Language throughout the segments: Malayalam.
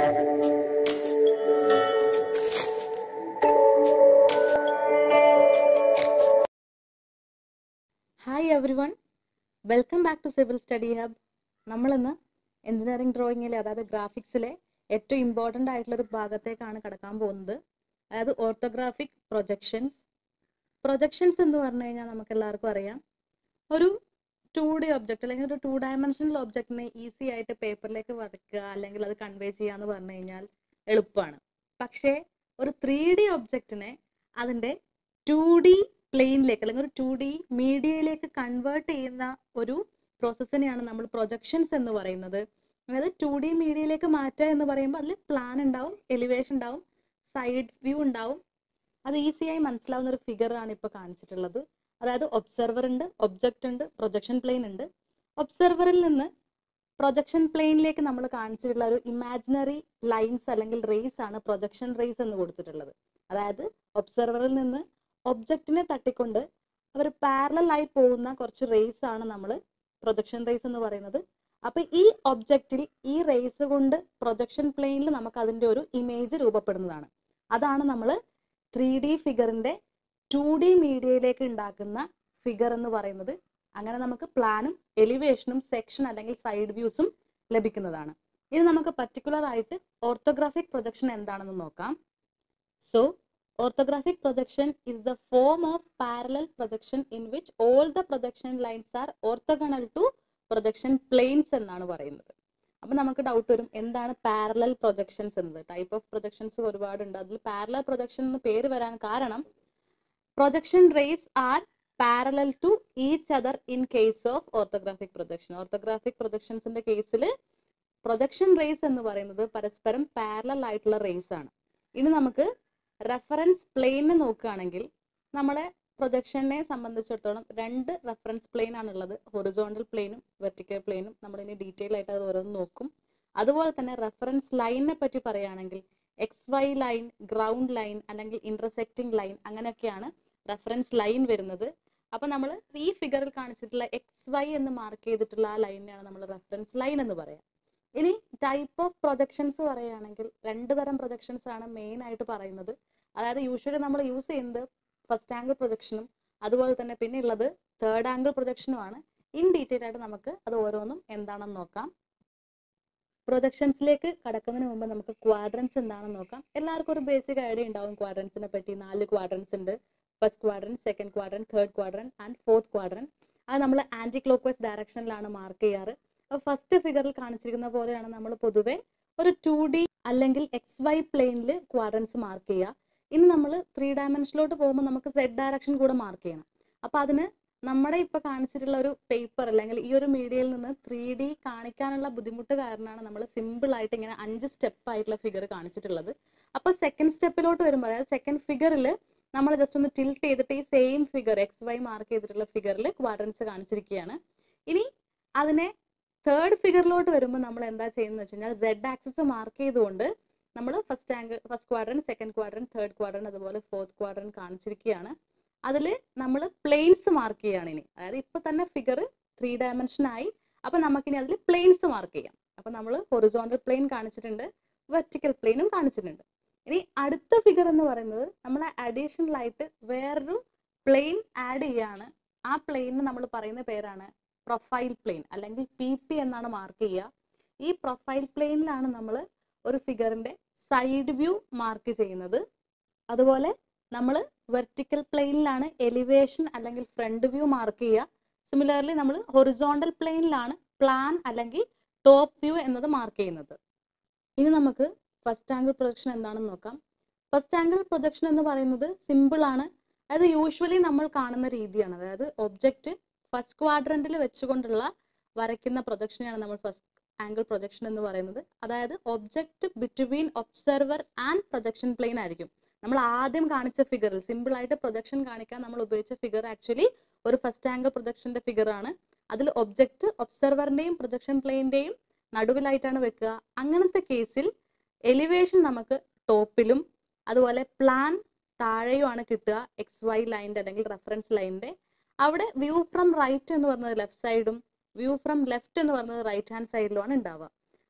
hi everyone welcome back to civil study hub നമ്മളിന്ന് എഞ്ചിനീയറിംഗ് ഡ്രോയിങ്ങിലെ അതായത് ഗ്രാഫിക്സിലെ ഏറ്റവും ഇമ്പോർട്ടൻ്റ് ആയിട്ടുള്ള ഒരു ഭാഗത്തേക്കാണ് കടക്കാൻ പോകുന്നത് അതായത് ഓർത്തോഗ്രാഫിക് പ്രൊജക്ഷൻസ് പ്രൊജക്ഷൻസ് എന്ന് പറഞ്ഞു കഴിഞ്ഞാൽ നമുക്ക് എല്ലാവർക്കും അറിയാം ഒരു ടു ഡി ഒബ്ജക്റ്റ് അല്ലെങ്കിൽ ഒരു ടു ഡയമെൻഷണൽ ഒബ്ജക്റ്റിനെ ഈസി ആയിട്ട് പേപ്പറിലേക്ക് വരയ്ക്കുക അല്ലെങ്കിൽ അത് കൺവേ ചെയ്യുക എന്ന് പറഞ്ഞു കഴിഞ്ഞാൽ എളുപ്പമാണ് പക്ഷേ ഒരു ത്രീ ഡി ഒബ്ജക്റ്റിനെ അതിൻ്റെ ടു ഡി പ്ലെയിനിലേക്ക് അല്ലെങ്കിൽ ഒരു ടു ഡി മീഡിയയിലേക്ക് കൺവേർട്ട് ചെയ്യുന്ന ഒരു പ്രോസസ്സിനെയാണ് നമ്മൾ പ്രൊജക്ഷൻസ് എന്ന് പറയുന്നത് അതായത് ടു ഡി മീഡിയയിലേക്ക് മാറ്റുക എന്ന് പറയുമ്പോൾ അതിൽ പ്ലാൻ ഉണ്ടാവും എലിവേഷൻ ഉണ്ടാവും സൈഡ് വ്യൂ ഉണ്ടാവും അത് ഈസിയായി മനസ്സിലാവുന്ന ഒരു ഫിഗർ ആണ് ഇപ്പോൾ കാണിച്ചിട്ടുള്ളത് അതായത് ഒബ്സർവർ ഉണ്ട് ഒബ്ജക്റ്റ് ഉണ്ട് പ്രൊജക്ഷൻ പ്ലെയിൻ ഉണ്ട് ഒബ്സർവറിൽ നിന്ന് പ്രൊജക്ഷൻ പ്ലെയിനിലേക്ക് നമ്മൾ കാണിച്ചിട്ടുള്ള ഒരു ഇമാജിനറി ലൈൻസ് അല്ലെങ്കിൽ റേസ് ആണ് പ്രൊജക്ഷൻ റേസ് എന്ന് കൊടുത്തിട്ടുള്ളത് അതായത് ഒബ്സർവറിൽ നിന്ന് ഒബ്ജക്റ്റിനെ തട്ടിക്കൊണ്ട് അവർ പാരലായി പോകുന്ന കുറച്ച് റേസ് ആണ് നമ്മൾ പ്രൊജക്ഷൻ റേസ് എന്ന് പറയുന്നത് അപ്പൊ ഈ ഒബ്ജക്റ്റിൽ ഈ റേസ് കൊണ്ട് പ്രൊജക്ഷൻ പ്ലെയിനിൽ നമുക്ക് അതിന്റെ ഒരു ഇമേജ് രൂപപ്പെടുന്നതാണ് അതാണ് നമ്മൾ ത്രീ ഡി ഫിഗറിന്റെ ടു ഡി മീഡിയയിലേക്ക് ഉണ്ടാക്കുന്ന ഫിഗർ എന്ന് പറയുന്നത് അങ്ങനെ നമുക്ക് പ്ലാനും എലിവേഷനും സെക്ഷൻ അല്ലെങ്കിൽ സൈഡ് വ്യൂസും ലഭിക്കുന്നതാണ് ഇനി നമുക്ക് പർട്ടിക്കുലർ ആയിട്ട് ഓർത്തോഗ്രാഫിക് പ്രൊജക്ഷൻ എന്താണെന്ന് നോക്കാം so orthographic projection is the form of parallel projection in which all the projection lines are orthogonal to projection planes എന്നാണ് പറയുന്നത് അപ്പൊ നമുക്ക് ഡൗട്ട് വരും എന്താണ് പാരലൽ പ്രൊജക്ഷൻസ് എന്നത് ടൈപ്പ് ഓഫ് പ്രൊജക്ഷൻസ് ഒരുപാടുണ്ട് അതിൽ പാരലൽ പ്രൊജക്ഷൻ എന്ന് പേര് വരാൻ കാരണം projection rays are parallel to each other in case of orthographic projection orthographic പ്രൊജക്ഷൻസിന്റെ കേസിൽ പ്രൊജക്ഷൻ റേസ് എന്ന് പറയുന്നത് പരസ്പരം പാരലൽ ആയിട്ടുള്ള റേസ് ആണ് ഇനി നമുക്ക് റെഫറൻസ് പ്ലെയിന് നോക്കുകയാണെങ്കിൽ നമ്മുടെ പ്രൊജക്ഷനെ സംബന്ധിച്ചിടത്തോളം രണ്ട് റെഫറൻസ് പ്ലെയിൻ ആണുള്ളത് ഹൊറിസോണ്ടൽ പ്ലെയിനും വെർട്ടിക്കൽ പ്ലെയിനും നമ്മൾ ഇനി ഡീറ്റെയിൽ ആയിട്ട് അത് ഓരോന്ന് നോക്കും അതുപോലെ തന്നെ റെഫറൻസ് ലൈനിനെ പറ്റി പറയുകയാണെങ്കിൽ X Y line ground line അല്ലെങ്കിൽ ഇന്റർസെക്റ്റിംഗ് ലൈൻ അങ്ങനെയൊക്കെയാണ് റെഫറൻസ് ലൈൻ വരുന്നത് അപ്പൊ നമ്മൾ ഈ ഫിഗറിൽ കാണിച്ചിട്ടുള്ള എക്സ് വൈ എന്ന് മാർക്ക് ചെയ്തിട്ടുള്ള ആ ലൈനിനെയാണ് നമ്മൾ റെഫറൻസ് ലൈൻ എന്ന് പറയാം ഇനി ടൈപ്പ് ഓഫ് പ്രൊജക്ഷൻസ് പറയുകയാണെങ്കിൽ രണ്ട് തരം പ്രൊജക്ഷൻസ് ആണ് മെയിൻ ആയിട്ട് പറയുന്നത് അതായത് യൂഷ്വലി നമ്മൾ യൂസ് ചെയ്യുന്നത് ഫസ്റ്റ് ആംഗിൾ പ്രൊജക്ഷനും അതുപോലെ തന്നെ പിന്നെ ഉള്ളത് തേർഡ് ആംഗിൾ പ്രൊജക്ഷനുമാണ് ഇൻ ഡീറ്റെയിൽ ആയിട്ട് നമുക്ക് അത് ഓരോന്നും എന്താണെന്ന് നോക്കാം പ്രൊജക്ഷൻസിലേക്ക് കടക്കുന്നതിന് മുമ്പ് നമുക്ക് ക്വാഡ്രൻസ് എന്താണെന്ന് നോക്കാം എല്ലാവർക്കും ഒരു ബേസിക് ഐഡിയ ഉണ്ടാവും ക്വാഡ്രൻസിനെ പറ്റി നാല് ക്വാഡ്രൻസ് ഉണ്ട് first quadrant second quadrant third quadrant and fourth quadrant അത് നമ്മൾ ആന്റി ക്ലോക്ക് വൈസ് ഡയറക്ഷനിലാണ് മാർക്ക് ചെയ്യാറ് ഫസ്റ്റ് ഫിഗറിൽ കാണിച്ചിരിക്കുന്ന പോലെയാണ് നമ്മൾ പൊതുവെ ഒരു ടു ഡി അല്ലെങ്കിൽ എക്സ് വൈ പ്ലെയിനിൽ ക്വാഡ്രൻസ് മാർക്ക് ചെയ്യുക ഇനി നമ്മൾ ത്രീ ഡയമെൻഷനിലോട്ട് പോകുമ്പോൾ നമുക്ക് സെഡ് ഡയറക്ഷൻ കൂടെ മാർക്ക് ചെയ്യണം അപ്പൊ അതിന് നമ്മുടെ ഇപ്പൊ കാണിച്ചിട്ടുള്ള ഒരു പേപ്പർ അല്ലെങ്കിൽ ഈ ഒരു മീഡിയയിൽ നിന്ന് ത്രീ ഡി കാണിക്കാനുള്ള ബുദ്ധിമുട്ട് കാരണമാണ് നമ്മൾ സിമ്പിൾ ആയിട്ട് ഇങ്ങനെ അഞ്ച് സ്റ്റെപ്പ് ആയിട്ടുള്ള ഫിഗർ കാണിച്ചിട്ടുള്ളത് അപ്പൊ സെക്കൻഡ് സ്റ്റെപ്പിലോട്ട് വരുമ്പോൾ അതായത് സെക്കൻഡ് ഫിഗറിൽ നമ്മൾ ജസ്റ്റ് ഒന്ന് ടിൽറ്റ് ചെയ്തിട്ട് ഈ same figure X Y mark ചെയ്തിട്ടുള്ള ഫിഗറിൽ ക്വാഡ്രൻസ് കാണിച്ചിരിക്കുകയാണ് ഇനി അതിനെ തേർഡ് ഫിഗറിലോട്ട് വരുമ്പോൾ നമ്മൾ എന്താ ചെയ്യുന്നത് വെച്ച് കഴിഞ്ഞാൽ സെഡ് ആക്സിസ് മാർക്ക് ചെയ്തുകൊണ്ട് നമ്മൾ first angle first quadrant second quadrant third quadrant അതുപോലെ ഫോർത്ത് ക്വാഡ്രൻ കാണിച്ചിരിക്കുകയാണ് അതിൽ നമ്മൾ പ്ലെയിൻസ് മാർക്ക് ചെയ്യുകയാണ് ഇനി അതായത് ഇപ്പൊ തന്നെ ഫിഗർ ത്രീ ഡയമെൻഷൻ ആയി അപ്പൊ നമുക്കിനി അതിൽ പ്ലെയിൻസ് മാർക്ക് ചെയ്യാം അപ്പൊ നമ്മൾ ഹൊറിസോണ്ടൽ പ്ലെയിൻ കാണിച്ചിട്ടുണ്ട് വെർട്ടിക്കൽ പ്ലെയിനും കാണിച്ചിട്ടുണ്ട് ഇനി അടുത്ത ഫിഗർ എന്ന് പറയുന്നത് നമ്മൾ അഡീഷണൽ ആയിട്ട് വേറൊരു പ്ലെയിൻ ആഡ് ചെയ്യാണ് ആ പ്ലെയിനിന് നമ്മൾ പറയുന്ന പേരാണ് പ്രൊഫൈൽ പ്ലെയിൻ അല്ലെങ്കിൽ പി പി എന്നാണ് മാർക്ക് ചെയ്യുക ഈ പ്രൊഫൈൽ പ്ലെയിനിലാണ് നമ്മൾ ഒരു ഫിഗറിന്റെ സൈഡ് വ്യൂ മാർക്ക് ചെയ്യുന്നത് അതുപോലെ നമ്മൾ വെർട്ടിക്കൽ പ്ലെയിനിലാണ് എലിവേഷൻ അല്ലെങ്കിൽ ഫ്രണ്ട് വ്യൂ മാർക്ക് ചെയ്യുക സിമിലർലി നമ്മൾ ഹൊറിസോണ്ടൽ പ്ലെയിനിലാണ് പ്ലാൻ അല്ലെങ്കിൽ ടോപ്പ് വ്യൂ എന്നത് മാർക്ക് ചെയ്യുന്നത് ഇനി നമുക്ക് ഫസ്റ്റ് ആംഗിൾ പ്രൊജക്ഷൻ എന്താണെന്ന് നോക്കാം ഫസ്റ്റ് ആംഗിൾ പ്രൊജക്ഷൻ എന്ന് പറയുന്നത് സിമ്പിൾ ആണ് അതായത് യൂഷ്വലി നമ്മൾ കാണുന്ന രീതിയാണ് അതായത് ഒബ്ജക്റ്റ് ഫസ്റ്റ് ക്വാഡ്രന്റിൽ വെച്ചുകൊണ്ടുള്ള വരയ്ക്കുന്ന പ്രൊജക്ഷനെയാണ് നമ്മൾ ഫസ്റ്റ് ആംഗിൾ പ്രൊജക്ഷൻ എന്ന് പറയുന്നത് അതായത് object between observer and projection plane ആയിരിക്കും നമ്മൾ ആദ്യം കാണിച്ച ഫിഗറിൽ സിമ്പിൾ ആയിട്ട് പ്രൊജക്ഷൻ കാണിക്കാൻ നമ്മൾ ഉപയോഗിച്ച ഫിഗർ ആക്ച്വലി ഒരു ഫസ്റ്റ് ആംഗിൾ പ്രൊജക്ഷന്റെ ഫിഗർ ആണ് അതിൽ ഒബ്ജക്റ്റ് ഒബ്സർവറിന്റെയും പ്രൊജക്ഷൻ പ്ലെയിന്റെയും നടുവിലായിട്ടാണ് വെക്കുക അങ്ങനത്തെ കേസിൽ എലിവേഷൻ നമുക്ക് ടോപ്പിലും അതുപോലെ പ്ലാൻ താഴെയുമാണ് കിട്ടുക എക്സ് വൈ ലൈൻ്റെ അല്ലെങ്കിൽ റെഫറൻസ് ലൈനിന്റെ അവിടെ വ്യൂ ഫ്രം റൈറ്റ് എന്ന് പറയുന്നത് ലെഫ്റ്റ് സൈഡും വ്യൂ ഫ്രം ലെഫ്റ്റ് എന്ന് പറയുന്നത് റൈറ്റ് ഹാൻഡ് സൈഡിലുമാണ് ഉണ്ടാവുക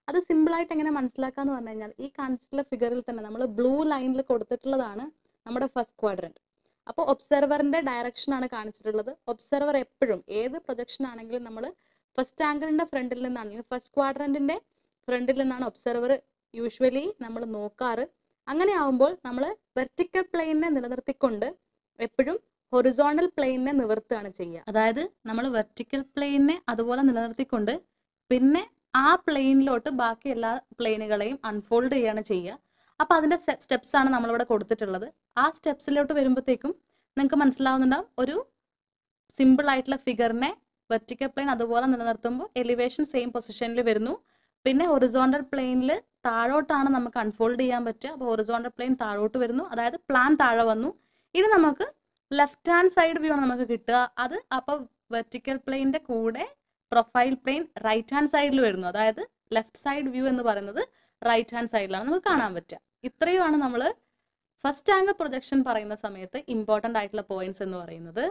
അത് സിമ്പിളായിട്ട് എങ്ങനെ മനസ്സിലാക്കാന്ന് പറഞ്ഞു കഴിഞ്ഞാൽ ഈ കാണിച്ചിട്ടുള്ള ഫിഗറിൽ തന്നെ നമ്മൾ ബ്ലൂ ലൈനിൽ കൊടുത്തിട്ടുള്ളതാണ് നമ്മുടെ ഫസ്റ്റ് ക്വാഡ്രന്റ് അപ്പോൾ ഒബ്സർവറിന്റെ ഡയറക്ഷൻ ആണ് കാണിച്ചിട്ടുള്ളത് ഒബ്സർവർ എപ്പോഴും ഏത് പ്രൊജക്ഷൻ ആണെങ്കിലും നമ്മൾ ഫസ്റ്റ് ആംഗിളിന്റെ ഫ്രണ്ടിൽ നിന്നാണെങ്കിൽ ഫസ്റ്റ് ക്വാഡ്രന്റിന്റെ ഫ്രണ്ടിൽ നിന്നാണ് ഒബ്സർവർ യൂഷ്വലി നമ്മൾ നോക്കാറ് അങ്ങനെ ആവുമ്പോൾ നമ്മൾ വെർട്ടിക്കൽ പ്ലെയിനെ നിലനിർത്തിക്കൊണ്ട് എപ്പോഴും ഹൊറിസോണ്ടൽ പ്ലെയിനെ നിവർത്തുകയാണ് ചെയ്യുക അതായത് നമ്മൾ വെർട്ടിക്കൽ പ്ലെയിനെ അതുപോലെ നിലനിർത്തിക്കൊണ്ട് പിന്നെ ആ പ്ലെയിനിലോട്ട് ബാക്കി എല്ലാ പ്ലെയിനുകളെയും അൺഫോൾഡ് ചെയ്യാണ് ചെയ്യുക അപ്പോൾ അതിൻ്റെ സ്റ്റെപ്സ് ആണ് നമ്മളിവിടെ കൊടുത്തിട്ടുള്ളത് ആ സ്റ്റെപ്സിലോട്ട് വരുമ്പോഴത്തേക്കും നിങ്ങൾക്ക് മനസ്സിലാവുന്നുണ്ടാവും ഒരു സിമ്പിൾ ആയിട്ടുള്ള ഫിഗറിനെ വെർട്ടിക്കൽ പ്ലെയിൻ അതുപോലെ നിലനിർത്തുമ്പോൾ എലിവേഷൻ സെയിം പൊസിഷനിൽ വരുന്നു പിന്നെ ഹൊറിസോണ്ടൽ പ്ലെയിനിൽ താഴോട്ടാണ് നമുക്ക് അൺഫോൾഡ് ചെയ്യാൻ പറ്റുക അപ്പോൾ ഹൊറിസോണ്ടൽ പ്ലെയിൻ താഴോട്ട് വരുന്നു അതായത് പ്ലാൻ താഴെ വന്നു ഇനി നമുക്ക് ലെഫ്റ്റ് ഹാൻഡ് സൈഡ് വ്യൂ ആണ് നമുക്ക് കിട്ടുക അത് അപ്പോൾ വെർട്ടിക്കൽ പ്ലെയിൻ്റെ കൂടെ പ്രൊഫൈൽ പ്ലെയിൻ റൈറ്റ് ഹാൻഡ് സൈഡിൽ വരുന്നു അതായത് ലെഫ്റ്റ് സൈഡ് വ്യൂ എന്ന് പറയുന്നത് റൈറ്റ് ഹാൻഡ് സൈഡിലാണ് നമുക്ക് കാണാൻ പറ്റുക ഇത്രയുമാണ് നമ്മൾ ഫസ്റ്റ് ആംഗിൾ പ്രൊജക്ഷൻ പറയുന്ന സമയത്ത് ഇമ്പോർട്ടൻ്റ് ആയിട്ടുള്ള പോയിന്റ്സ് എന്ന് പറയുന്നത്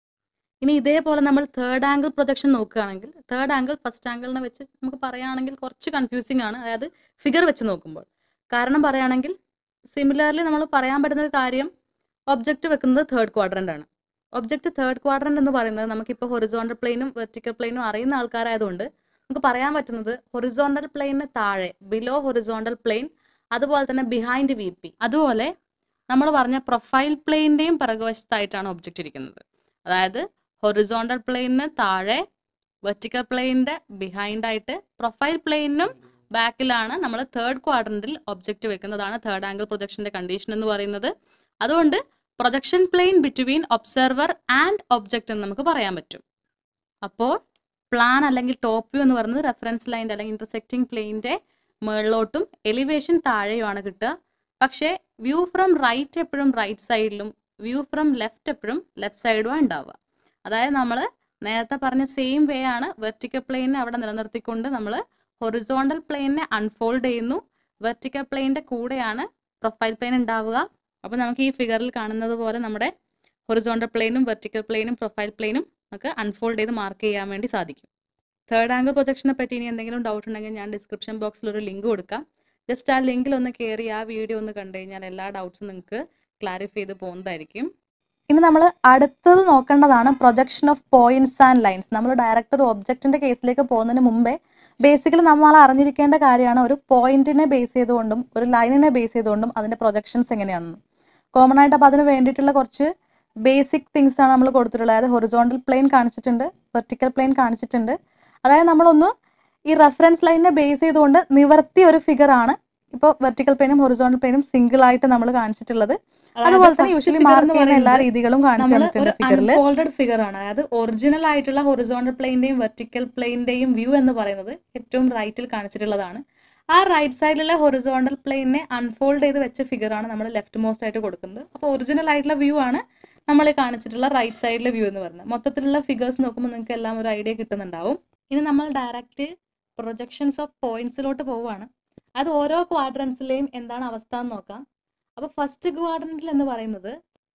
ഇനി ഇതേപോലെ നമ്മൾ തേർഡ് ആംഗിൾ പ്രൊജക്ഷൻ നോക്കുകയാണെങ്കിൽ തേർഡ് ആംഗിൾ ഫസ്റ്റ് ആംഗിളിനെ വെച്ച് നമുക്ക് പറയുകയാണെങ്കിൽ കുറച്ച് കൺഫ്യൂസിങ് ആണ് അതായത് ഫിഗർ വെച്ച് നോക്കുമ്പോൾ കാരണം പറയുകയാണെങ്കിൽ സിമിലർലി നമ്മൾ പറയാൻ പറ്റുന്ന ഒരു കാര്യം ഒബ്ജക്റ്റ് വെക്കുന്നത് തേർഡ് ക്വാഡ്രൻ്റ് ആണ് ഒബ്ജക്റ്റ് തേർഡ് ക്വാഡ്രൻ്റ് എന്ന് പറയുന്നത് നമുക്കിപ്പോൾ ഹൊറിസോണ്ടൽ പ്ലെയിനും വെർട്ടിക്കൽ പ്ലെയിനും അറിയുന്ന ആൾക്കാരായതുകൊണ്ട് നമുക്ക് പറയാൻ പറ്റുന്നത് ഹൊറിസോണ്ടൽ പ്ലെയിന് താഴെ ബിലോ ഹൊറിസോണ്ടൽ പ്ലെയിൻ അതുപോലെ തന്നെ ബിഹൈൻഡ് വി പി അതുപോലെ നമ്മൾ പറഞ്ഞ പ്രൊഫൈൽ പ്ലെയിൻ്റെയും പിറകുവശത്തായിട്ടാണ് ഒബ്ജക്റ്റ് ഇരിക്കുന്നത് അതായത് ഹൊറിസോണ്ടൽ പ്ലെയിനിന് താഴെ വെർട്ടിക്കൽ പ്ലെയിനിന്റെ ബിഹൈൻഡ് ആയിട്ട് പ്രൊഫൈൽ പ്ലെയിനും ബാക്കിലാണ് നമ്മൾ തേർഡ് ക്വാഡ്രന്റിൽ ഒബ്ജക്റ്റ് വെക്കുന്നതാണ് തേർഡ് ആംഗിൾ പ്രൊജക്ഷന്റെ കണ്ടീഷൻ എന്ന് പറയുന്നത് അതുകൊണ്ട് projection plane between observer and object എന്ന് നമുക്ക് പറയാൻ പറ്റും അപ്പോൾ പ്ലാൻ അല്ലെങ്കിൽ ടോപ്പ് വ്യൂ എന്ന് പറയുന്നത് റെഫറൻസ് ലൈൻ്റെ അല്ലെങ്കിൽ ഇന്റർസെക്റ്റിംഗ് പ്ലെയിൻ്റെ മുകളിലോട്ടും എലിവേഷൻ താഴെയുമാണ് കിട്ടുക പക്ഷേ വ്യൂ ഫ്രം റൈറ്റ് എപ്പോഴും റൈറ്റ് സൈഡിലും വ്യൂ ഫ്രം ലെഫ്റ്റ് എപ്പോഴും ലെഫ്റ്റ് സൈഡുമാണ് ഉണ്ടാവുക അതായത് നമ്മൾ നേരത്തെ പറഞ്ഞ സെയിം വേ ആണ് വെർട്ടിക്കൽ പ്ലെയിനെ അവിടെ നിലനിർത്തിക്കൊണ്ട് നമ്മൾ ഹൊറിസോണ്ടൽ പ്ലെയിനെ അൺഫോൾഡ് ചെയ്യുന്നു വെർട്ടിക്കൽ പ്ലെയിൻ്റെ കൂടെയാണ് പ്രൊഫൈൽ പ്ലെയിൻ ഉണ്ടാവുക അപ്പോൾ നമുക്ക് ഈ ഫിഗറിൽ കാണുന്നത് പോലെ നമ്മുടെ ഹൊറിസോണ്ടൽ പ്ലെയിനും വെർട്ടിക്കൽ പ്ലെയിനും പ്രൊഫൈൽ പ്ലെയിനും നമുക്ക് അൺഫോൾഡ് ചെയ്ത് മാർക്ക് ചെയ്യാൻ വേണ്ടി സാധിക്കും തേർഡ് ആംഗിൾ പ്രൊജക്ഷനെ പറ്റി ഇനി എന്തെങ്കിലും ഡൗട്ട് ഉണ്ടെങ്കിൽ ഞാൻ ഡിസ്ക്രിപ്ഷൻ ബോക്സിൽ ഒരു ലിങ്ക് കൊടുക്കാം ജസ്റ്റ് ആ ലിങ്കിൽ ഒന്ന് കയറി ആ വീഡിയോ ഒന്ന് കണ്ടു കഴിഞ്ഞാൽ എല്ലാ ഡൗട്ട്സും നിങ്ങൾക്ക് ക്ലാരിഫൈ ചെയ്ത് പോകുന്നതായിരിക്കും ഇനി നമ്മൾ അടുത്തത് നോക്കേണ്ടതാണ് projection of points and lines നമ്മൾ ഡയറക്റ്റ് ഒരു ഒബ്ജക്റ്റിന്റെ കേസിലേക്ക് പോകുന്നതിന് മുമ്പേ ബേസിക്കലി നമ്മൾ അറിഞ്ഞിരിക്കേണ്ട കാര്യമാണ് ഒരു പോയിന്റിനെ ബേസ് ചെയ്തുകൊണ്ടും ഒരു ലൈനിനെ ബേസ് ചെയ്തുകൊണ്ടും അതിന്റെ പ്രൊജക്ഷൻസ് എങ്ങനെയാണെന്ന് കോമൺ ആയിട്ട് അപ്പോൾ അതിന് വേണ്ടിയിട്ടുള്ള കുറച്ച് ബേസിക് തിങ്സ് ആണ് നമ്മൾ കൊടുത്തിട്ടുള്ളത് അതായത് ഹൊറിസോണ്ടൽ പ്ലെയിൻ കാണിച്ചിട്ടുണ്ട് വെർട്ടിക്കൽ പ്ലെയിൻ കാണിച്ചിട്ടുണ്ട് അതായത് നമ്മളൊന്ന് ഈ റെഫറൻസ് ലൈനിനെ ബേസ് ചെയ്തുകൊണ്ട് നിവർത്തിയ ഒരു ഫിഗർ ആണ് ഇപ്പോൾ വെർട്ടിക്കൽ പ്ലെയിനും ഹൊറിസോണ്ടൽ പ്ലെയിനും സിംഗിൾ ആയിട്ട് നമ്മൾ കാണിച്ചിട്ടുള്ളത് അതുപോലെ തന്നെ യൂഷ്വലി മാർക്ക് ചെയ്യുന്ന എല്ലാ രീതികളും കാണിച്ചു നമ്മൾ ഒരു തന്നിട്ടുണ്ട് ഫിഗറിൽ അൺഫോൾഡഡ് ഫിഗർ ആണ് അതായത് ഒറിജിനൽ ആയിട്ടുള്ള ഹൊറിസോണ്ടൽ പ്ലെയിന്റെയും വെർട്ടിക്കൽ പ്ലെയിന്റെയും വ്യൂ എന്ന് പറയുന്നത് ഏറ്റവും റൈറ്റിൽ കാണിച്ചിട്ടുള്ളതാണ് ആ റൈറ്റ് സൈഡിലുള്ള ഹൊറിസോണ്ടൽ പ്ലെയിനെ അൺഫോൾഡ് ചെയ്ത് വെച്ച ഫിഗർ ആണ് നമ്മൾ ലെഫ്റ്റ് മോസ്റ്റ് ആയിട്ട് കൊടുക്കുന്നത് അപ്പോൾ ഒറിജിനൽ ആയിട്ടുള്ള വ്യൂ ആണ് നമ്മൾ ഈ കാണിച്ചിട്ടുള്ള റൈറ്റ് സൈഡിലെ വ്യൂ എന്ന് പറയുന്നത് മൊത്തത്തിലുള്ള ഫിഗേഴ്സ് നോക്കുമ്പോൾ നിങ്ങൾക്ക് എല്ലാം ഒരു ഐഡിയ കിട്ടുന്നുണ്ടാവും ഇനി നമ്മൾ ഡയറക്റ്റ് പ്രൊജക്ഷൻസ് ഓഫ് പോയിന്റ്സിലോട്ട് പോവുകയാണ് അത് ഓരോ ക്വാഡ്രൻസിലെയും എന്താണ് അവസ്ഥ എന്ന് നോക്കാം അപ്പോൾ ഫസ്റ്റ് ക്വാഡ്രന്റിൽ എന്ന് പറയുന്നത്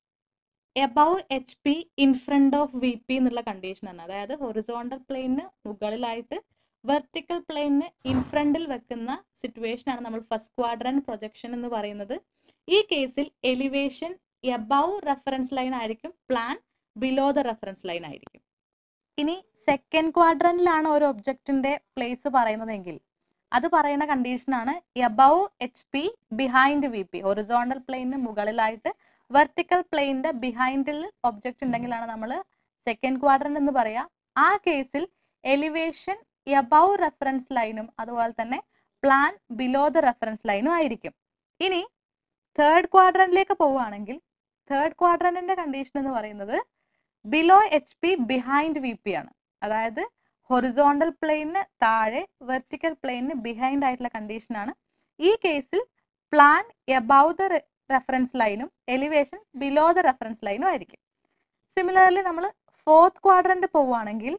above H P in front of V P എന്നുള്ള കണ്ടീഷനാണ് അതായത് ഹൊറിസോണ്ടൽ പ്ലെയിന് മുകളിലായിട്ട് വെർട്ടിക്കൽ പ്ലെയിന് ഇൻ ഫ്രണ്ടിൽ വെക്കുന്ന സിറ്റുവേഷൻ ആണ് നമ്മൾ ഫസ്റ്റ് ക്വാഡ്രൻ പ്രൊജക്ഷൻ എന്ന് പറയുന്നത് ഈ കേസിൽ എലിവേഷൻ എബവ് റെഫറൻസ് ലൈൻ ആയിരിക്കും plan below the reference line ആയിരിക്കും ഇനി സെക്കൻഡ് ക്വാഡ്രന്റിലാണ് ഒരു ഒബ്ജക്റ്റിന്റെ പ്ലേസ് പറയുന്നതെങ്കിൽ അത് പറയുന്ന കണ്ടീഷനാണ് above H P behind V P horizontal പ്ലെയിന് മുകളിലായിട്ട് വെർട്ടിക്കൽ പ്ലെയിനിന്റെ ബിഹൈൻഡിൽ ഒബ്ജക്റ്റ് ഉണ്ടെങ്കിലാണ് നമ്മൾ സെക്കൻഡ് ക്വാഡ്രന്റ് എന്ന് പറയാ ആ കേസിൽ എലിവേഷൻ എബവ് റെഫറൻസ് ലൈനും അതുപോലെ തന്നെ പ്ലാൻ ബിലോ ദ റെഫറൻസ് ലൈനും ആയിരിക്കും ഇനി തേർഡ് ക്വാഡ്രന്റിലേക്ക് പോവുകയാണെങ്കിൽ തേർഡ് ക്വാഡ്രന്റിന്റെ കണ്ടീഷൻ എന്ന് പറയുന്നത് below H P behind V P ആണ് അതായത് ഹൊറിസോണ്ടൽ പ്ലെയിന് താഴെ വെർട്ടിക്കൽ പ്ലെയിന് ബിഹൈൻഡ് ആയിട്ടുള്ള കണ്ടീഷൻ ആണ് ഈ കേസിൽ പ്ലാൻ എബവ് ദ റെഫറൻസ് ലൈനും എലിവേഷൻ ബിലോ ദ റെഫറൻസ് ലൈനും ആയിരിക്കും സിമിലർലി നമ്മൾ ഫോർത്ത് ക്വാഡ്രന്റ് പോവുകയാണെങ്കിൽ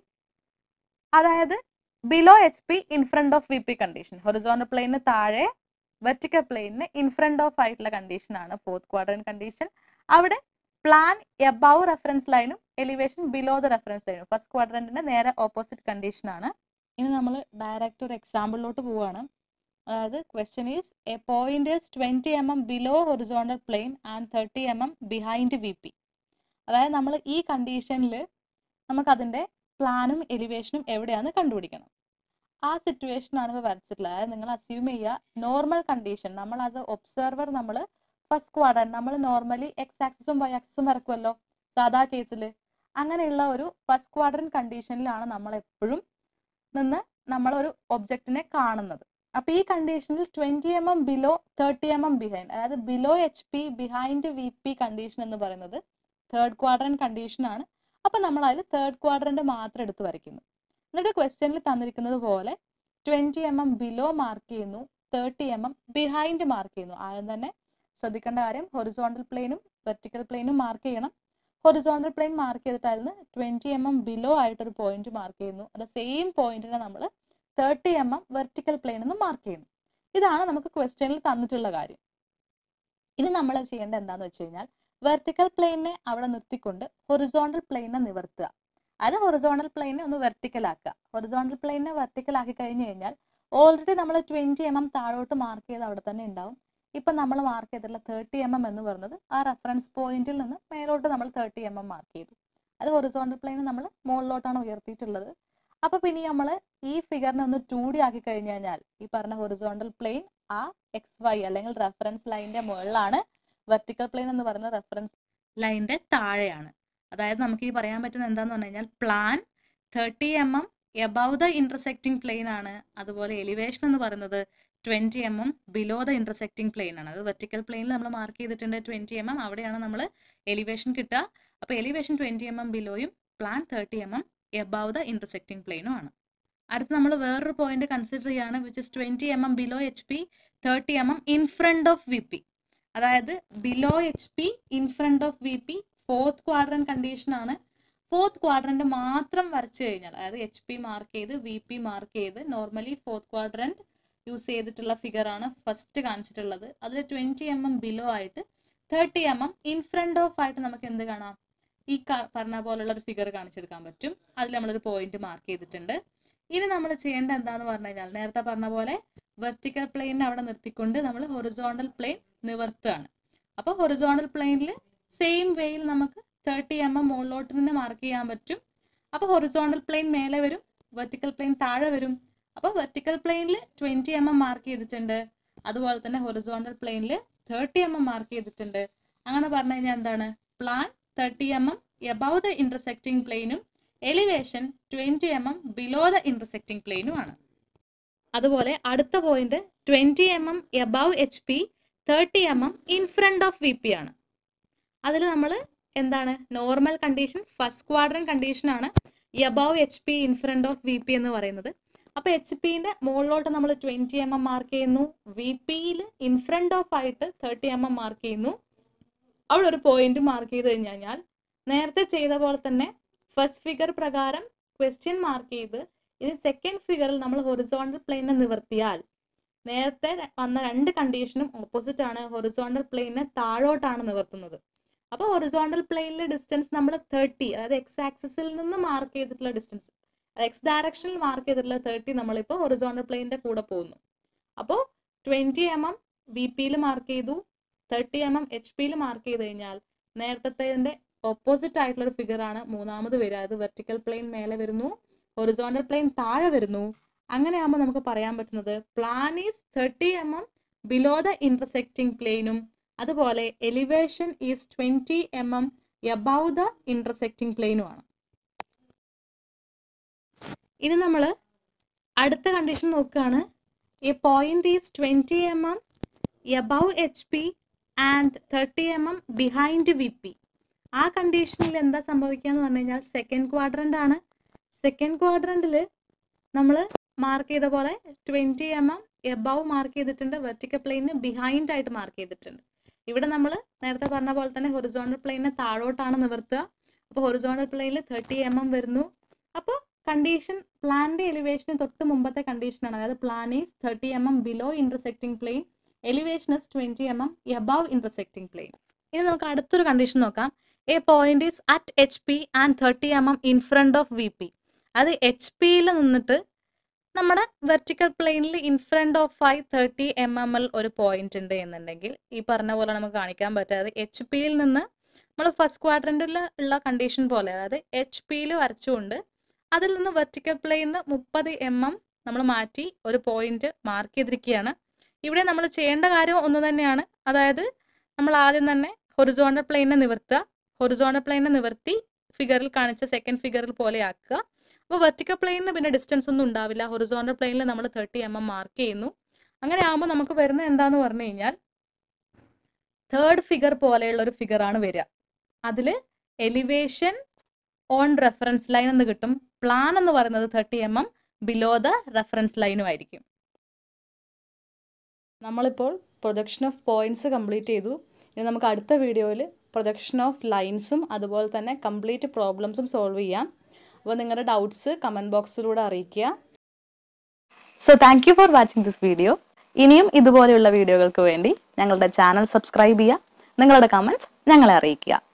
അതായത് below H P in front of V P condition horizontal പ്ലെയിന് താഴെ വെർട്ടിക്കൽ പ്ലെയിനിന് ഇൻ ഫ്രണ്ട് ഓഫ് ആയിട്ടുള്ള കണ്ടീഷൻ ആണ് ഫോർത്ത് ക്വാഡ്രന്റ് കണ്ടീഷൻ അവിടെ പ്ലാൻ എബവ് റെഫറൻസ് ലൈനും എലിവേഷൻ ബിലോ ദ റെഫറൻസ് ലൈനും ഫസ്റ്റ് ക്വാഡ്രന്റിന്റെ നേരെ ഓപ്പോസിറ്റ് കണ്ടീഷൻ ആണ് ഇനി നമ്മൾ ഡയറക്റ്റ് ഒരു എക്സാമ്പിളിലോട്ട് പോവുകയാണ് അതായത് question is a point is twenty M M below horizontal plane and thirty M M behind V P അതായത് നമ്മൾ ഈ കണ്ടീഷനിൽ നമുക്കതിൻ്റെ പ്ലാനും എലിവേഷനും എവിടെയാണെന്ന് കണ്ടുപിടിക്കണം ആ സിറ്റുവേഷൻ ആണ് ഇപ്പോൾ വരച്ചിട്ടുള്ളത് അതായത് നിങ്ങൾ അസ്യൂം ചെയ്യുക നോർമൽ കണ്ടീഷൻ നമ്മൾ ആസ് എ ഒബ്സർവർ നമ്മൾ ഫസ്റ്റ് ക്വാഡ്രൻ നമ്മൾ നോർമലി എക്സ് ആക്സിസും വൈ ആക്സിസും വരക്കുമല്ലോ സാധാ കേസിൽ അങ്ങനെയുള്ള ഒരു ഫസ്റ്റ് ക്വാഡ്രൻ കണ്ടീഷനിലാണ് നമ്മൾ എപ്പോഴും നിന്ന് നമ്മളൊരു ഒബ്ജക്റ്റിനെ കാണുന്നത് അപ്പൊ ഈ കണ്ടീഷനിൽ twenty M M below thirty M M behind അതായത് below H P behind V P condition എന്ന് പറയുന്നത് തേർഡ് ക്വാഡ്രൻ കണ്ടീഷൻ ആണ് അപ്പൊ നമ്മൾ അതിൽ തേർഡ് ക്വാഡ്രന്റ് മാത്രം എടുത്ത് വരയ്ക്കുന്നു എന്നിട്ട് ക്വസ്റ്റ്യനിൽ തന്നിരിക്കുന്നത് പോലെ twenty M M below mark ചെയ്യുന്നു thirty M M behind mark ചെയ്യുന്നു ആദ്യം തന്നെ ശ്രദ്ധിക്കേണ്ട കാര്യം ഹൊറിസോണ്ടൽ പ്ലെയിനും വെർട്ടിക്കൽ പ്ലെയിനും മാർക്ക് ചെയ്യണം ഹൊറിസോണ്ടൽ പ്ലെയിൻ മാർക്ക് ചെയ്തിട്ടായിരുന്നു ട്വന്റി എം എം ബിലോ ആയിട്ടൊരു പോയിന്റ് മാർക്ക് ചെയ്യുന്നു അത് സെയിം പോയിന്റിനെ നമ്മൾ thirty M M vertical plane എന്ന് മാർക്ക് ചെയ്യുന്നു ഇതാണ് നമുക്ക് ക്വസ്റ്റ്യനിൽ തന്നിട്ടുള്ള കാര്യം ഇനി നമ്മൾ ചെയ്യേണ്ടത് എന്താണെന്ന് വെച്ച് കഴിഞ്ഞാൽ വെർട്ടിക്കൽ പ്ലെയിനെ അവിടെ നിർത്തിക്കൊണ്ട് ഹൊറിസോണ്ടൽ പ്ലെയിനെ നിവർത്തുക അത് ഹൊറിസോണ്ടൽ പ്ലെയിനെ ഒന്ന് വെർട്ടിക്കൽ ആക്കുക ഹൊറിസോണ്ടൽ പ്ലെയിനെ വെർട്ടിക്കൽ ആക്കി കഴിഞ്ഞ് കഴിഞ്ഞാൽ ഓൾറെഡി നമ്മൾ ട്വന്റി എം എം താഴോട്ട് മാർക്ക് ചെയ്ത് അവിടെ തന്നെ ഉണ്ടാവും ഇപ്പം നമ്മൾ മാർക്ക് ചെയ്തിട്ടുള്ള തേർട്ടി എം എം എന്ന് പറയുന്നത് ആ റെഫറൻസ് പോയിന്റിൽ നിന്ന് മേലോട്ട് നമ്മൾ തേർട്ടി എം എം മാർക്ക് ചെയ്തു അത് ഹൊറിസോണ്ടൽ പ്ലെയിൻ നമ്മൾ മുകളിലോട്ടാണ് ഉയർത്തിയിട്ടുള്ളത് അപ്പൊ പിന്നെ നമ്മൾ ഈ ഫിഗറിനെ ഒന്ന് ടു ഡി ആക്കി കഴിഞ്ഞു കഴിഞ്ഞാൽ ഈ പറഞ്ഞ ഹൊറിസോണ്ടൽ പ്ലെയിൻ ആ എക്സ് വൈ അല്ലെങ്കിൽ റെഫറൻസ് ലൈനിന്റെ മുകളിലാണ് വെർട്ടിക്കൽ പ്ലെയിൻ എന്ന് പറയുന്ന റെഫറൻസ് ലൈനിന്റെ താഴെയാണ് അതായത് നമുക്ക് ഈ പറയാൻ പറ്റുന്ന എന്താന്ന് പറഞ്ഞു കഴിഞ്ഞാൽ plan thirty M M above the intersecting plane ആണ് അതുപോലെ എലിവേഷൻ എന്ന് പറയുന്നത് twenty M M below the intersecting plane ആണ് അത് വെർട്ടിക്കൽ പ്ലെയിനിൽ നമ്മൾ മാർക്ക് ചെയ്തിട്ടുണ്ട് ട്വന്റി എം എം അവിടെയാണ് നമ്മൾ എലിവേഷൻ കിട്ടുക അപ്പോൾ എലിവേഷൻ ട്വന്റി എം എം ബിലോയും plan thirty M M above the intersecting പ്ലെയിനും ആണ് അടുത്ത് നമ്മൾ വേറൊരു പോയിന്റ് കൺസിഡർ ചെയ്യാണ് which is twenty M M below H P thirty M M in front of V P അതായത് below H P in front of V P fourth quadrant condition ആണ് ഫോർത്ത് ക്വാഡ്രന്റ് മാത്രം വരച്ചു കഴിഞ്ഞാൽ അതായത് എച്ച് പി മാർക്ക് ചെയ്ത് വി പി മാർക്ക് ചെയ്ത് നോർമലി ഫോർത്ത് ക്വാഡ്രന്റ് യൂസ് ചെയ്തിട്ടുള്ള ഫിഗർ ആണ് ഫസ്റ്റ് കാണിച്ചിട്ടുള്ളത് അതിൽ ട്വന്റി എം എം ബിലോ ആയിട്ട് thirty M M in front of ആയിട്ട് നമുക്ക് എന്ത് കാണാം ഈ പറഞ്ഞ പോലുള്ള ഒരു ഫിഗർ കാണിച്ചെടുക്കാൻ പറ്റും അതിൽ നമ്മളൊരു പോയിന്റ് മാർക്ക് ചെയ്തിട്ടുണ്ട് ഇനി നമ്മൾ ചെയ്യേണ്ട എന്താന്ന് പറഞ്ഞു കഴിഞ്ഞാൽ നേരത്തെ പറഞ്ഞ പോലെ വെർട്ടിക്കൽ പ്ലെയിനെ അവിടെ നിർത്തിക്കൊണ്ട് നമ്മൾ ഹൊറിസോണ്ടൽ പ്ലെയിൻ നിവർത്തുകയാണ് അപ്പോൾ ഹൊറിസോണ്ടൽ പ്ലെയിനിൽ സെയിം വേയിൽ നമുക്ക് തേർട്ടി എം എം മുകളിലോട്ട് തന്നെ മാർക്ക് ചെയ്യാൻ പറ്റും അപ്പോൾ ഹൊറിസോണ്ടൽ പ്ലെയിൻ മേലെ വരും വെർട്ടിക്കൽ പ്ലെയിൻ താഴെ വരും അപ്പോൾ വെർട്ടിക്കൽ പ്ലെയിനിൽ ട്വന്റി എം എം മാർക്ക് ചെയ്തിട്ടുണ്ട് അതുപോലെ തന്നെ ഹൊറിസോണ്ടൽ പ്ലെയിനിൽ തേർട്ടി എം എം മാർക്ക് ചെയ്തിട്ടുണ്ട് അങ്ങനെ പറഞ്ഞു കഴിഞ്ഞാൽ എന്താണ് plan thirty M M above the intersecting പ്ലെയിനും elevation twenty M M below the intersecting പ്ലെയിനും ആണ് അതുപോലെ അടുത്ത point twenty M M above H P thirty M M in front of V P ആണ് അതിൽ നമ്മൾ എന്താണ് normal condition first quadrant condition ആണ് above H P in front of V P എന്ന് പറയുന്നത് അപ്പോൾ എച്ച് പിന്റെ മുകളിലോട്ട് നമ്മൾ ട്വന്റി എം എം മാർക്ക് ചെയ്യുന്നു വി പിയിൽ ഇൻ ഫ്രണ്ട് ഓഫ് ആയിട്ട് തേർട്ടി എം എം മാർക്ക് ചെയ്യുന്നു അവിടെ ഒരു പോയിന്റ് മാർക്ക് ചെയ്ത് കഴിഞ്ഞ് കഴിഞ്ഞാൽ നേരത്തെ ചെയ്ത പോലെ തന്നെ ഫസ്റ്റ് ഫിഗർ പ്രകാരം ക്വസ്റ്റ്യൻ മാർക്ക് ചെയ്ത് ഇനി സെക്കൻഡ് ഫിഗറിൽ നമ്മൾ ഹൊറിസോണ്ടൽ പ്ലെയിനെ നിവർത്തിയാൽ നേരത്തെ വന്ന രണ്ട് കണ്ടീഷനും ഓപ്പോസിറ്റ് ആണ് ഹൊറിസോണ്ടൽ പ്ലെയിനെ താഴോട്ടാണ് നിവർത്തുന്നത് അപ്പോൾ ഹൊറിസോണ്ടൽ പ്ലെയിനിലെ ഡിസ്റ്റൻസ് നമ്മൾ തേർട്ടി അതായത് എക്സ് ആക്സിസിൽ നിന്ന് മാർക്ക് ചെയ്തിട്ടുള്ള ഡിസ്റ്റൻസ് എക്സ് ഡയറക്ഷനിൽ മാർക്ക് ചെയ്തിട്ടുള്ള തേർട്ടി നമ്മളിപ്പോൾ ഹൊറിസോണ്ടൽ പ്ലെയിനിന്റെ കൂടെ പോകുന്നു അപ്പോൾ ട്വന്റി എം എം വി പിയിൽ മാർക്ക് ചെയ്തു തേർട്ടി എം എം എച്ച് പിയിൽ മാർക്ക് ചെയ്ത് കഴിഞ്ഞാൽ നേരത്തെ ഓപ്പോസിറ്റ് ആയിട്ടുള്ള ഒരു ഫിഗർ ആണ് മൂന്നാമത് വരിക അത് വെർട്ടിക്കൽ പ്ലെയിൻ മേലെ വരുന്നു ഹൊറിസോണ്ടൽ പ്ലെയിൻ താഴെ വരുന്നു അങ്ങനെയാകുമ്പോൾ നമുക്ക് പറയാൻ പറ്റുന്നത് plan is thirty M M below the intersecting പ്ലെയിനും അതുപോലെ elevation is twenty M M above the intersecting പ്ലെയിനുമാണ് ഇനി നമ്മൾ അടുത്ത കണ്ടീഷൻ നോക്കുകയാണ് a point is twenty M M above H P and thirty M M behind V P ആ കണ്ടീഷനിൽ എന്താ സംഭവിക്കുക എന്ന് പറഞ്ഞു കഴിഞ്ഞാൽ സെക്കൻഡ് ക്വാഡ്രൻ്റ് ആണ് സെക്കൻഡ് ക്വാഡ്രൻറ്റിൽ നമ്മൾ മാർക്ക് ചെയ്ത പോലെ twenty M M above mark ചെയ്തിട്ടുണ്ട് വെർട്ടിക്കൽ പ്ലെയിന് ബിഹൈൻഡ് ആയിട്ട് മാർക്ക് ചെയ്തിട്ടുണ്ട് ഇവിടെ നമ്മൾ നേരത്തെ പറഞ്ഞ പോലെ തന്നെ ഹൊറിസോണ്ടൽ പ്ലെയിനെ താഴോട്ടാണ് നിവർത്തുക അപ്പോൾ ഹൊറിസോണ്ടൽ പ്ലെയിനിൽ തേർട്ടി എം എം വരുന്നു അപ്പോൾ കണ്ടീഷൻ പ്ലാനിൻ്റെ എലിവേഷന് തൊട്ട് മുമ്പത്തെ കണ്ടീഷനാണ് അതായത് plan is thirty M M below intersecting plane elevation is twenty M M above intersecting plane ഇനി നമുക്ക് അടുത്തൊരു കണ്ടീഷൻ നോക്കാം a point is at H P and thirty M M in front of V P അത് എച്ച് പിയിൽ നിന്നിട്ട് നമ്മുടെ വെർട്ടിക്കൽ പ്ലെയിനിൽ in front of five thirty M M L ഒരു പോയിന്റ് ഉണ്ട് എന്നുണ്ടെങ്കിൽ ഈ പറഞ്ഞ പോലെ നമുക്ക് കാണിക്കാൻ പറ്റാതെ എച്ച് പിയിൽ നിന്ന് നമ്മൾ ഫസ്റ്റ് ക്വാഡ്രൻറ്റിൽ ഉള്ള കണ്ടീഷൻ പോലെ അതായത് എച്ച് പിയിൽ വരച്ചുകൊണ്ട് അതിൽ നിന്ന് വെർട്ടിക്കൽ പ്ലെയിനിൽ മുപ്പത് എം എം നമ്മൾ മാറ്റി ഒരു പോയിന്റ് മാർക്ക് ചെയ്തിരിക്കുകയാണ് ഇവിടെ നമ്മൾ ചെയ്യേണ്ട കാര്യം ഒന്ന് തന്നെയാണ് അതായത് നമ്മൾ ആദ്യം തന്നെ ഹൊറിസോണ്ടൽ പ്ലെയിനെ നിവർത്തുക ഹൊറിസോണ്ടൽ പ്ലെയിനെ നിവർത്തി ഫിഗറിൽ കാണിച്ച സെക്കൻഡ് ഫിഗറിൽ പോലെ ആക്കുക അപ്പോൾ വെർട്ടിക്കൽ പ്ലെയിനിന് പിന്നെ ഡിസ്റ്റൻസ് ഒന്നും ഉണ്ടാവില്ല ഹൊറിസോണ്ടൽ പ്ലെയിനിൽ നമ്മൾ തേർട്ടി എം എം മാർക്ക് ചെയ്യുന്നു അങ്ങനെ ആകുമ്പോൾ നമുക്ക് വരുന്ന എന്താന്ന് പറഞ്ഞു കഴിഞ്ഞാൽ തേർഡ് ഫിഗർ പോലെയുള്ള ഒരു ഫിഗറാണ് വരിക അതിൽ എലിവേഷൻ ഓൺ റെഫറൻസ് ലൈൻ എന്ന് കിട്ടും പ്ലാൻ എന്ന് പറയുന്നത് thirty M M below the reference ലൈനും ആയിരിക്കും നമ്മളിപ്പോൾ പ്രൊജക്ഷൻ ഓഫ് പോയിന്റ്സ് കംപ്ലീറ്റ് ചെയ്തു ഇനി നമുക്ക് അടുത്ത വീഡിയോയിൽ പ്രൊജക്ഷൻ ഓഫ് ലൈൻസും അതുപോലെ തന്നെ കംപ്ലീറ്റ് പ്രോബ്ലംസും സോൾവ് ചെയ്യാം അപ്പോൾ നിങ്ങളുടെ ഡൗട്ട്സ് കമൻറ്റ് ബോക്സിലൂടെ അറിയിക്കുക so thank you for watching this video ഇനിയും ഇതുപോലെയുള്ള വീഡിയോകൾക്ക് വേണ്ടി ഞങ്ങളുടെ ചാനൽ സബ്സ്ക്രൈബ് ചെയ്യുക നിങ്ങളുടെ കമൻറ്റ്സ് ഞങ്ങളെ അറിയിക്കുക